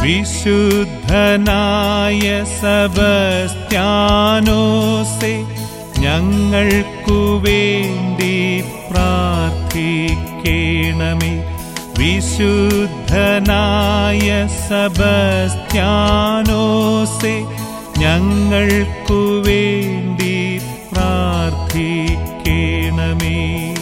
വിശുദ്ധനായ സബസ്ത്യാനോസെ ഞങ്ങൾക്കു വേണ്ടി പ്രാർത്ഥിക്കണമേ വിശുദ്ധനായ സബസ്ത്യാനോസെ ഞങ്ങൾക്കു വേണ്ടി പ്രാർത്ഥിക്കണമേ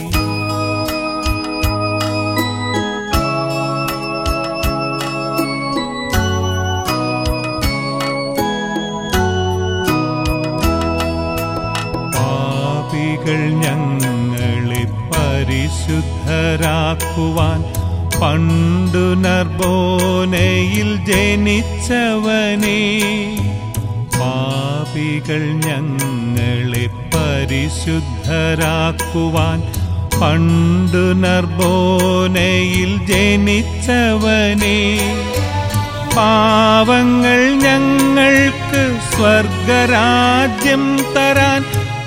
പാപികൾ ഞങ്ങളെ പരിശുദ്ധരാക്കുവാൻ പണ്ടു നർബോനയിൽ ജനിച്ചവനേ പാപികൾ ഞങ്ങളെ പരിശുദ്ധരാക്കുവാൻ പണ്ടു നർബോനയിൽ ജനിച്ചവനേ പാവങ്ങൾ ഞങ്ങൾക്ക് സ്വർഗരാജ്യം തരാൻ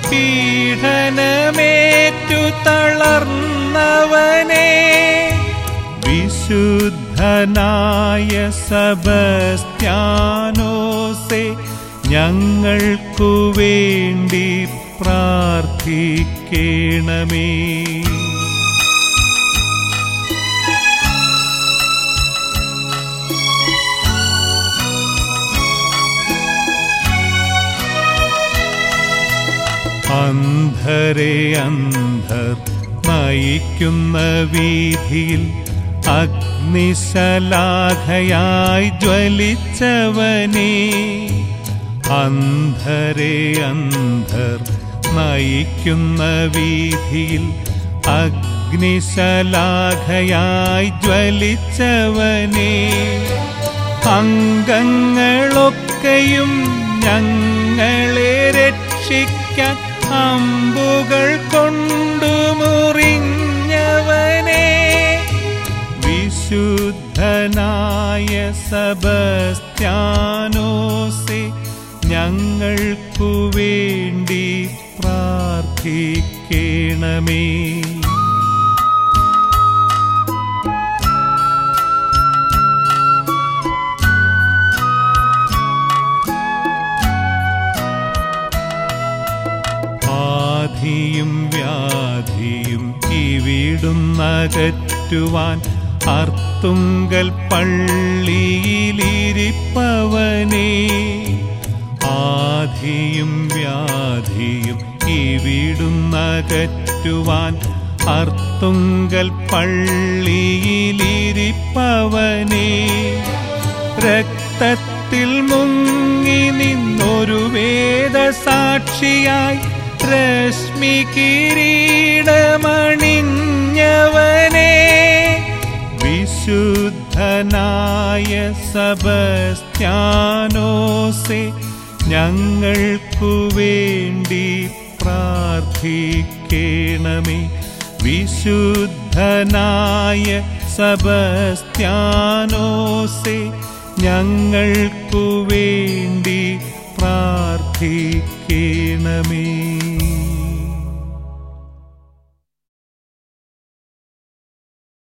പീഡനമേറ്റു തളർന്നവനെ വിശുദ്ധനായ സബസ്ത്യാനോസെ ഞങ്ങൾക്കു വേണ്ടി പ്രാർത്ഥിക്കണമേ അന്ധരെ അന്ധർ നയിക്കുന്ന വീതിയിൽ അഗ്നിശലാഖയായി ജ്വലിച്ചവനേ അന്ധരെ അന്ധർ നയിക്കുന്ന വീതിയിൽ അഗ്നിശലാഖയായി ജ്വലിച്ചവനേ അംഗങ്ങളൊക്കെയും ഞങ്ങളെ രക്ഷിക്കാൻ അമ്പുകൾ കൊണ്ടു മുറിഞ്ഞവനെ വിശുദ്ധനായ സബസ്ത്യാനോസെ ഞങ്ങൾക്കു വേണ്ടി പ്രാർത്ഥിക്കണമേ ആധിയും വ്യാധിയും ഇവിടുന്നകറ്റുവാൻ അർത്തുങ്കൽ പള്ളിയിലിരിപ്പവനേ ആധിയും വ്യാധിയും ഇവിടുന്നകറ്റുവാൻ അർത്തുങ്കൽ പള്ളിയിലിരിപ്പവനേ രക്തത്തിൽ മുങ്ങി നിന്നൊരു വേദസാക്ഷിയായി രശ്മി കിരീടമണിഞ്ഞവനെ വിശുദ്ധനായ സബസ്ത്യാനോസെ ഞങ്ങൾക്കു വേണ്ടി പ്രാർത്ഥിക്കണമേ വിശുദ്ധനായ സബസ്ത്യാനോസെ ഞങ്ങൾക്കു വേണ്ടി പ്രാർത്ഥിക്കണമേ